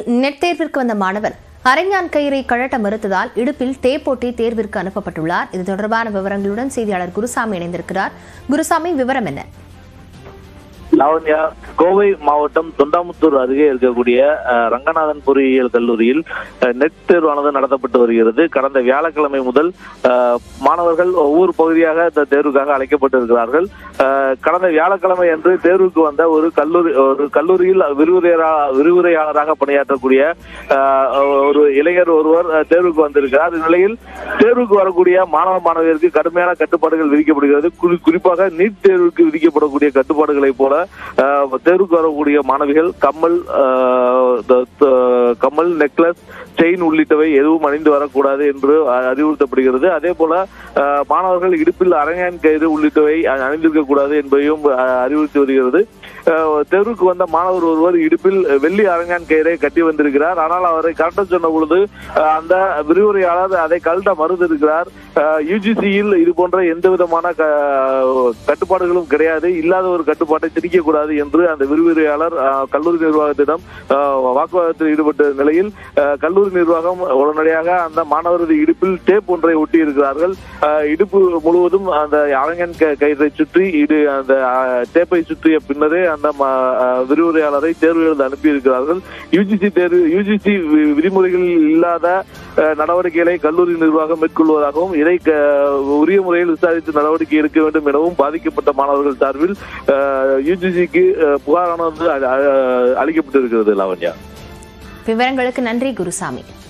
net தேர்விற்கு வந்த மாணவர் அரைஞான் கயிறை கழட்ட மறுத்ததால் இடுப்பில் டேப்போட்டி தேர்விற்கு அனுப்பப்பட்டுள்ளார் இது தொடர்பான விவரங்களுடன் செய்தியாளர் குருசாமி இணைந்திருக்கிறார் குருசாமி விவரம் என்ன லாவண்யா கோவை மாவட்டம் தொண்டாமுத்தூர் அருகே இருக்கக்கூடிய அஹ், ரங்கநாதன் பொறியியல் கல்லூரியில் அஹ், நெட் தேர்வானது நடத்தப்பட்டு வருகிறது கடந்த வியாழக்கிழமை முதல் அஹ், மாணவர்கள் ஒவ்வொரு பகுதியாக இந்த தேர்வுக்காக அழைக்கப்பட்டிருக்கிறார்கள் அஹ், கடந்த வியாழக்கிழமை அன்று தேர்வுக்கு வந்த ஒரு கல்லூரி ஒரு கல்லூரியில் விரிவுரையா விரிவுரையாளராக பணியாற்றக்கூடிய அஹ், ஒரு இளைஞர் ஒருவர் அஹ், தேர்வுக்கு வந்திருக்கிறார் இந்நிலையில் தேர்வுக்கு வரக்கூடிய மாணவ மாணவியருக்கு கடுமையான கட்டுப்பாடுகள் விதிக்கப்படுகிறது குறி- குறிப்பாக நீட் தேர்வுக்கு விதிக்கப்படக்கூடிய கட்டுப்பாடுகளைப் போல அஹ், தேர்வுக்கு வரக்கூடிய மாணவிகள் கம்மல் அஹ், த- த- கம்மல் நெக்லஸ் செயின் உள்ளிட்டவை எதுவும் அணிந்து வரக்கூடாது என்று அ- அறிவுறுத்தப்படுகிறது அதே போல அஹ், மாணவர்கள் இடுப்பில் அரங்கான் கயிறு உள்ளிட்டவை அ- அணிந்திருக்க கூடாது என்பதையும் அஹ், அறிவுறுத்தி வருகிறது அஹ், தேர்வுக்கு வந்த மாணவர் ஒருவர் இடுப்பில் வெள்ளி அரங்கான் கயிறை கட்டி வந்திருக்கிறார் ஆனால் அவரை கழட்ட சொன்ன பொழுது அஹ், அந்த விரிவுரையாளர் அதை கழட்ட மறுத்திருக்கிறார் யுஜிசியில் இது போன்ற எந்த விதமான க- கட்டுப்பாடுகளும் கிடையாது இல்லாத ஒரு கட்டுப்பாட்டை திணிக்க கூடாது என்று அந்த விரிவுரையாளர் அஹ், கல்லூரி நிர்வாகத்திடம் அஹ், வாக்குவாதத்தில் ஈடுபட்ட நிலையில் அஹ், கல்லூரி நிர்வாகம் உடனடியாக அந்த மாணவரது இடுப்பில் டேப் ஒன்றை ஒட்டி இருக்கிறார்கள் அஹ், இடுப்பு முழுவதும் அந்த அரங்கன் க- கயிறை சுற்றி இடு அந்த அஹ், டேப்பை சுற்றிய பின்னரே அந்த ம- அஹ், விரிவுரையாளரை தேர்வு எழுத அனுப்பி இருக்கிறார்கள் யுஜிசி தேர்வு யுஜிசி விதிமுறைகளில் இல்லாத அஹ், நடவடிக்கைகளை கல்லூரி நிர்வாகம் மேற்கொள்வதாகவும் இதை க- உரிய முறையில் விசாரித்து நடவடிக்கை எடுக்க வேண்டும் எனவும் பாதிக்கப்பட்ட மாணவர்கள் சார்பில் யுஜிசிக்கு புகாரானது அ- அ- அளிக்கப்பட்டிருக்கிறது லாவண்யா விவரங்களுக்கு நன்றி குருசாமி